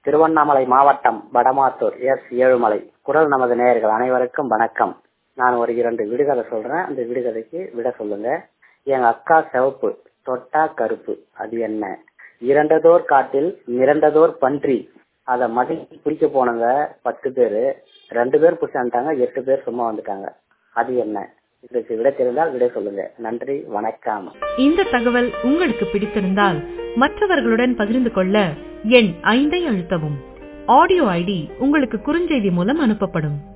திருவண்ணாமலை மாவட்டம் வடமாத்தூர் எஸ் ஏழுமலை குரல் நமது நேயர்கள் அனைவருக்கும் வணக்கம் நான் ஒரு இரண்டு விடுகதை சொல்றேன் அந்த விடுகதைக்கு விட சொல்லுங்க எங்க அக்கா சிவப்பு தொட்டா கருப்பு அது என்ன இரண்டதோர் காட்டில் மிரண்டதோர் பன்றி அதை மதி பிடிக்க போனவங்க பத்து பேரு ரெண்டு பேர் பிடிச்சாண்டாங்க எட்டு பேர் சும்மா வந்துட்டாங்க அது என்ன இதுக்கு விட தெரிந்தால் விட சொல்லுங்க நன்றி வணக்கம் இந்த தகவல் உங்களுக்கு பிடித்திருந்தால் மற்றவர்களுடன் பகிர்ந்து கொள்ள எண் ஐந்தை அழுத்தவும் ஆடியோ ஐடி உங்களுக்கு குறுஞ்செய்தி மூலம் அனுப்பப்படும்